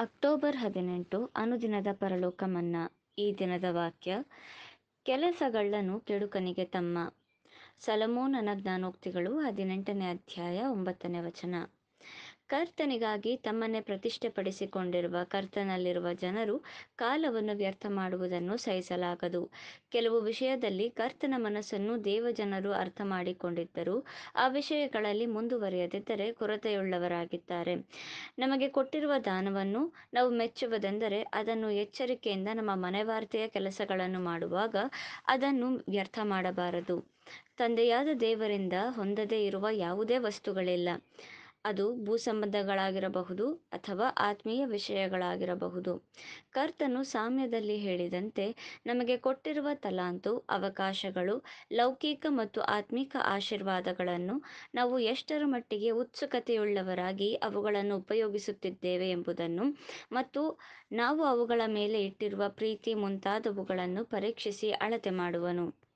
October ಹದಿನೆಂಟು ಅನುದಿನದ ಪರಲೋಕ ಮನ್ನಾ ಈ ದಿನದ ವಾಕ್ಯ ಕೆಲಸಗಳ್ಳನು ಕೆಡುಕನಿಗೆ ತಮ್ಮ ಸಲಮೋನನ ಜ್ಞಾನೋಕ್ತಿಗಳು ಹದಿನೆಂಟನೇ ಅಧ್ಯಾಯ ಒಂಬತ್ತನೇ ವಚನ ಕರ್ತನಿಗಾಗಿ ತಮ್ಮನ್ನೇ ಪ್ರತಿಷ್ಠೆಪಡಿಸಿಕೊಂಡಿರುವ ಕರ್ತನಲ್ಲಿರುವ ಜನರು ಕಾಲವನ್ನು ವ್ಯರ್ಥ ಮಾಡುವುದನ್ನು ಸಹಿಸಲಾಗದು ಕೆಲವು ವಿಷಯದಲ್ಲಿ ಕರ್ತನ ಮನಸ್ಸನ್ನು ದೇವಜನರು ಅರ್ಥ ಮಾಡಿಕೊಂಡಿದ್ದರೂ ಆ ವಿಷಯಗಳಲ್ಲಿ ಮುಂದುವರಿಯದಿದ್ದರೆ ಕೊರತೆಯುಳ್ಳವರಾಗಿದ್ದಾರೆ ನಮಗೆ ಕೊಟ್ಟಿರುವ ದಾನವನ್ನು ನಾವು ಮೆಚ್ಚುವುದೆಂದರೆ ಅದನ್ನು ಎಚ್ಚರಿಕೆಯಿಂದ ನಮ್ಮ ಮನೆವಾರ್ತೆಯ ಕೆಲಸಗಳನ್ನು ಮಾಡುವಾಗ ಅದನ್ನು ವ್ಯರ್ಥ ಮಾಡಬಾರದು ತಂದೆಯಾದ ದೇವರಿಂದ ಹೊಂದದೇ ಇರುವ ಯಾವುದೇ ವಸ್ತುಗಳಿಲ್ಲ ಅದು ಭೂಸಂಬಂಧಗಳಾಗಿರಬಹುದು ಅಥವಾ ಆತ್ಮೀಯ ವಿಷಯಗಳಾಗಿರಬಹುದು ಕರ್ತನು ಸಾಮ್ಯದಲ್ಲಿ ಹೇಳಿದಂತೆ ನಮಗೆ ಕೊಟ್ಟಿರುವ ತಲಾಂತು ಅವಕಾಶಗಳು ಲೌಕಿಕ ಮತ್ತು ಆತ್ಮಿಕ ಆಶೀರ್ವಾದಗಳನ್ನು ನಾವು ಎಷ್ಟರ ಮಟ್ಟಿಗೆ ಉತ್ಸುಕತೆಯುಳ್ಳವರಾಗಿ ಅವುಗಳನ್ನು ಉಪಯೋಗಿಸುತ್ತಿದ್ದೇವೆ ಎಂಬುದನ್ನು ಮತ್ತು ನಾವು ಅವುಗಳ ಮೇಲೆ ಇಟ್ಟಿರುವ ಪ್ರೀತಿ ಮುಂತಾದವುಗಳನ್ನು ಪರೀಕ್ಷಿಸಿ ಅಳತೆ ಮಾಡುವನು